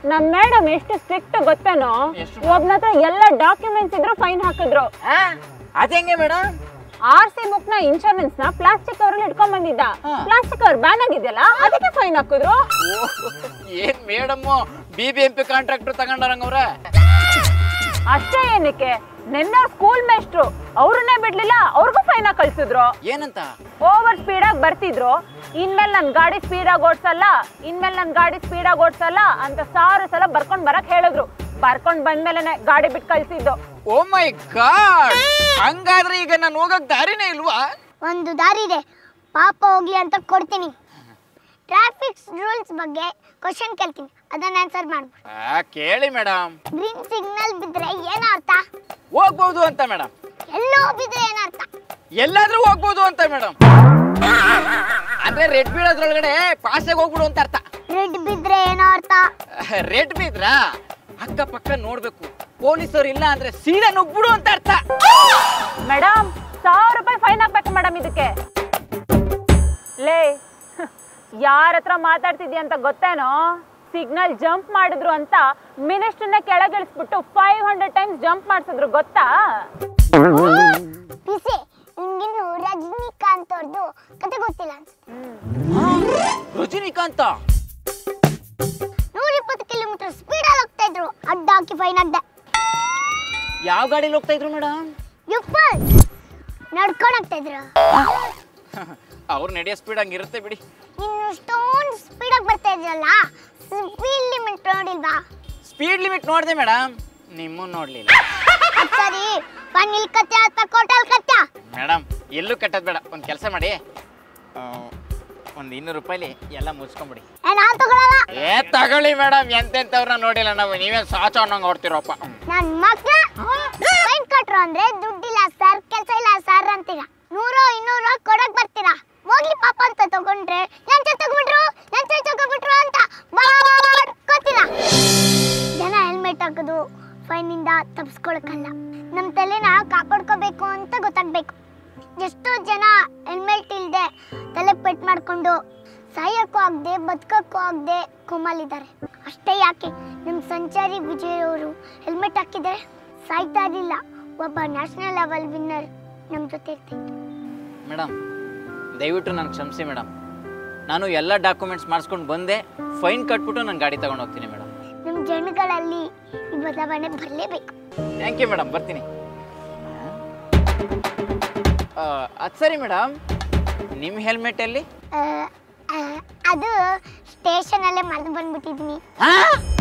ನಮ್ ಮೇಡಮ್ ಎಷ್ಟು ಸ್ಟ್ರಿಕ್ಟ್ ಗೊತ್ತೇನೋ ಎಷ್ಟು? ಒಬ್ನ ಹತ್ರ ಎಲ್ಲ ಡಾಕ್ಯುಮೆಂಟ್ಸ್ ಇದ್ರು ಫೈನ್ ಹಾಕಿದ್ರು ಅದೇಂಗೆ ಮೇಡಮ್ ಆರ್ ಸಿ ಬುಕ್ ನ ಇನ್ಶೂರೆನ್ಸ್ ನ ಪ್ಲಾಸ್ಟಿಕ್ ಕವರಲ್ಲಿ ಇಟ್ಕೊಂಡ್ ಬಂದಿದ್ದ ಹಾ. ಪ್ಲಾಸ್ಟಿಕ್ ಕವರ್ ಬ್ಯಾನ್ ಆಗಿದೆಯಲ್ಲ ಅದಕ್ಕೆ ಫೈನ್ ಹಾಕಿದ್ರು ಏನ್ madam B B M P contractor ತಗೊಂಡಾರಂಗವ್ರ ಅಷ್ಟೇ ಏನಕ್ಕೆ ನಿನ್ನೆ ಸ್ಕೂಲ್ ಮೇಸ್ಟ್ರು ಅವ್ರನ್ನೇ ಬಿಡ್ಲಿಲ್ಲ ಅವ್ರಿಗೂ ಫೈನ್ ಕಳ್ಸಿದ್ರು ಏನಂತ ಓವರ್ ಸ್ಪೀಡ್ ಆಗಿ ಬರ್ತಿದ್ರು ಇನ್ಮೇಲೆ ನನ್ ಗಾಡಿ ಸ್ಪೀಡ್ ಆಗಿ ಓಡ್ಸಲ್ಲ ಇನ್ಮೇಲೆ ನನ್ ಗಾಡಿ ಸ್ಪೀಡ್ ಆಗಿ ಓಡ್ಸಲ್ಲ ಅಂತ ಸಾವಿರ ಸಲ ಬರ್ಕೊಂಡ್ ಬರಕ್ ಹೇಳಿದ್ರು ಬರ್ಕೊಂಡ್ ಬಂದ್ಮೇಲೆ ಗಾಡಿ ಬಿಟ್ಟು ಕಳ್ಸಿದ್ದು ಓ ಮೈ ಗಾಡ್ ಹಂಗಾದ್ರೆ ಈಗ ನಾನು ಹೋಗಕ್ ದಾರಿನೇ ಇಲ್ವಾ ಒಂದು ದಾರಿ ಇದೆ ಪಾಪ ಹೋಗ್ಲಿ ಅಂತ ಕೊಡ್ತೀನಿ ಟ್ರಾಫಿಕ್ ರೂಲ್ಸ್ ಬಗ್ಗೆ ಕ್ವಶನ್ ಕೇಳ್ತೀನಿ ಅದನ್ನ ಆನ್ಸರ್ ಮಾಡ್ಬಿಡು ಆ, ಕೇಳಿ ಮೇಡಮ್ ಗ್ರೀನ್ ಸಿಗ್ನಲ್ ಬಿದ್ರೆ ಏನು ಅರ್ಥ ಹೋಗ್ಬೋದು ಅಂತ ಮೇಡಮ್ ಎಲ್ಲೋ ಬಿದ್ರೆ ಏನು ಅರ್ಥ ಎಲ್ಲಾದ್ರೂ ಹೋಗ್ಬೋದು ಅಂತ ಮೇಡಮ್ ಅಂದ್ರೆ ರೆಡ್ ಬೀಳೋದ್ರೊಳಗಡೆ ಪಾಸಾಗಿ ಹೋಗ್ಬಿಡು ಅಂತ ಅರ್ಥ ರೆಡ್ ಬಿದ್ರೆ ಏನೋ ಅರ್ಥ ರೆಡ್ ಬಿದ್ರಾ ಅಕ್ಕ ಪಕ್ಕ ನೋಡ್ಬೇಕು ಪೊಲೀಸರು ಇಲ್ಲ ಅಂದ್ರೆ ಸೀದಾ ನುಗ್ಬಿಡು ಅಂತ ಅರ್ಥ ಮೇಡಮ್ ಸಾವಿರ ರೂಪಾಯಿ ಫೈನ್ ಹಾಕ್ಬೇಕು ಮೇಡಮ್ ಇದಕ್ಕೆ ಲೇ ಯಾರ ಹತ್ರ ಮಾತಾಡ್ತಿದ್ಯ ಅಂತ ಗೊತ್ತೇನೋ ಸಿಗ್ನಲ್ ಜಂಪ್ ಮಾಡಿದ್ರು ಅಂತ ಮಿನಿಸ್ಟರ್ನ ಕೆಳಗಿಳಿಸ್ಬಿಟ್ಟು ಫೈವ್ ಹಂಡ್ರೆಡ್ ಟೈಮ್ಸ್ ಜಂಪ್ ಮಾಡಿಸಿದ್ರು ಗೊತ್ತಾ ಪಿಸಿ ನಿನ್ಗಿನ್ನು ರಜನಿಕಾಂತ್ ಅವ್ರದ್ದು ಕತೆ ಗೊತ್ತಿಲ್ಲ ಅನ್ಸುತ್ತೆ ರಜನಿಕಾಂತ ನೂರ ಇಪ್ಪತ್ತು ಕಿಲೋಮೀಟರ್ ಸ್ಪೀಡಲ್ಲಿ ಹೋಗ್ತಾ ಇದ್ರು ಅಡ್ಡ ಹಾಕಿ ಫೈನ್ ಅಡ್ಡ ಯಾವ ಗಾಡಿಲಿ ಹೋಗ್ತಾ ಇದ್ರು ಮೇಡಮ್ ಯಪ್ಪ ನಡ್ಕೊಂಡು ಹೋಗ್ತಾ ಇದ್ರು ಅವ್ರು ನಡೆಯೋ ಸ್ಪೀಡ್ ಹಂಗಿರುತ್ತೆ ಬಿಡಿ ನೀನು ಇಷ್ಟೊಂದು ಸ್ಪೀಡಾಗಿ ಬರ್ತಾ ಇದ್ರಲ್ಲ ಸ್ಪೀಡ್ ಲಿಮಿಟ್ ನೋಡಿಲ್ವಾ ಸ್ಪೀಡ್ ಲಿಮಿಟ್ ನೋಡಿದೆ ಮೇಡಮ್ ನಿಮ್ಮನ್ನು ನೋಡ್ಲಿಲ್ಲ ಅದ್ ಸರಿ ಬನ್ ಇಲ್ಲಿ ಕತ್ತೆ ಅಥವಾ ಕೋಟಲ್ ಕತ್ತೆ ಮೇಡಮ್ ಎಲ್ಲೂ ಕಟ್ಟೋದು ಬೇಡ ಒಂದು ಕೆಲಸ ಮಾಡಿ ಒಂದು ಇನ್ನೂರು ರೂಪಾಯಿಲಿ ಎಲ್ಲ ಮುಚ್ಕೊಂಬಿಡಿ ಏ ನಾನ್ ತಗೊಳಲ್ಲ ಏ ತಗೊಳ್ಳಿ ಮೇಡಮ್ ಎಂತೆಂಥವ್ರನ್ನ ನೋಡಿಲ್ಲ ನಾವು ನೀವೇ ಸಾಚ ಅನ್ನಂಗೆ ಹೊಡ್ತಿರೋಪ್ಪ ನನ್ ಮಕ್ಳ ಫೈನ್ ಕಟ್ರು ಅಂದ್ರೆ ದುಡ್ಡಿಲ್ಲ ಸರ್ ಕೆಲ್ಸ ಇಲ್ಲ ಸರ್ ಅಂತೀರ ನೂರು ಇನ್ನೂರು ಕೊಡಕ್ ಬರ್ತೀರಾ ಹೋಗ್ಲಿ ಪಾಪ ಅಂತ ತಗೊಂಡ್ರೆ ಲಂಚ ತಗೊಂಡ್ರು ಲಂಚ ತಗೊಂಡ್ಬಿಟ್ರು ಅಂತ ಮಾಡ್ಕೋತೀರ ಜನ ಹೆಲ್ಮೆಟ್ ಹಾಕೋದು ಫೈನಿಂದ ತಪ್ಸ್ಕೊಳಕ್ಕಲ್ಲ ನಮ್ಮ ತಲೆನ ಕಾಪಾಡ್ಕೋಬೇಕು ಅಂತ ಗೊತ್ತಾಗ್ಬೇಕು ಎಷ್ಟೋ ಜನ ಹೆಲ್ಮೆಟ್ ಇಲ್ಲದೆ ತಲೆ ಪೆಟ್ ಮಾಡ್ಕೊಂಡು ಸಾಯಕ್ಕೂ ಆಗದೆ ಬದುಕಕ್ಕೂ ಆಗದೆ ಕೋಮಲಿದ್ದಾರೆ ಅಷ್ಟೇ ಯಾಕೆ ನಮ್ಮ ಸಂಚಾರಿ ವಿಜಯ್ ಅವರು ಹೆಲ್ಮೆಟ್ ಹಾಕಿದರೆ ಸಾಯ್ತಾ ಇರಲಿಲ್ಲ ಒಬ್ಬ ನ್ಯಾಷನಲ್ ಲೆವೆಲ್ ವಿನ್ನರ್ ನಮ್ಮ ಜೊತೆ ಇರ್ತಿತ್ತು ಮೇಡಮ್ ದಯವಿಟ್ಟು ನಾನು ಕ್ಷಮಿಸಿ ಮೇಡಮ್ ನಾನು ಎಲ್ಲ ಡಾಕ್ಯುಮೆಂಟ್ಸ್ ಮಾಡಿಸ್ಕೊಂಡು ಬಂದೆ ಫೈನ್ ಕಟ್ಬಿಟ್ಟು ನಾನು ಗಾಡಿ ತಗೊಂಡು ಹೋಗ್ತೀನಿ ಮೇಡಮ್ ನಮ್ಮ ಜನಗಳಲ್ಲಿ ಈ ಬದಲಾವಣೆ ಬರಲೇಬೇಕು ಥ್ಯಾಂಕ್ ಯು ಮೇಡಮ್ ಬರ್ತೀನಿ ಅದು ಸರಿ ಮೇಡಮ್ ನಿಮ್ಮ ಹೆಲ್ಮೆಟಲ್ಲಿ ಅದು ಸ್ಟೇಷನಲ್ಲೇ ಮರೆದು ಬಂದ್ಬಿಟ್ಟಿದ್ದೀನಿ ಹಾಂ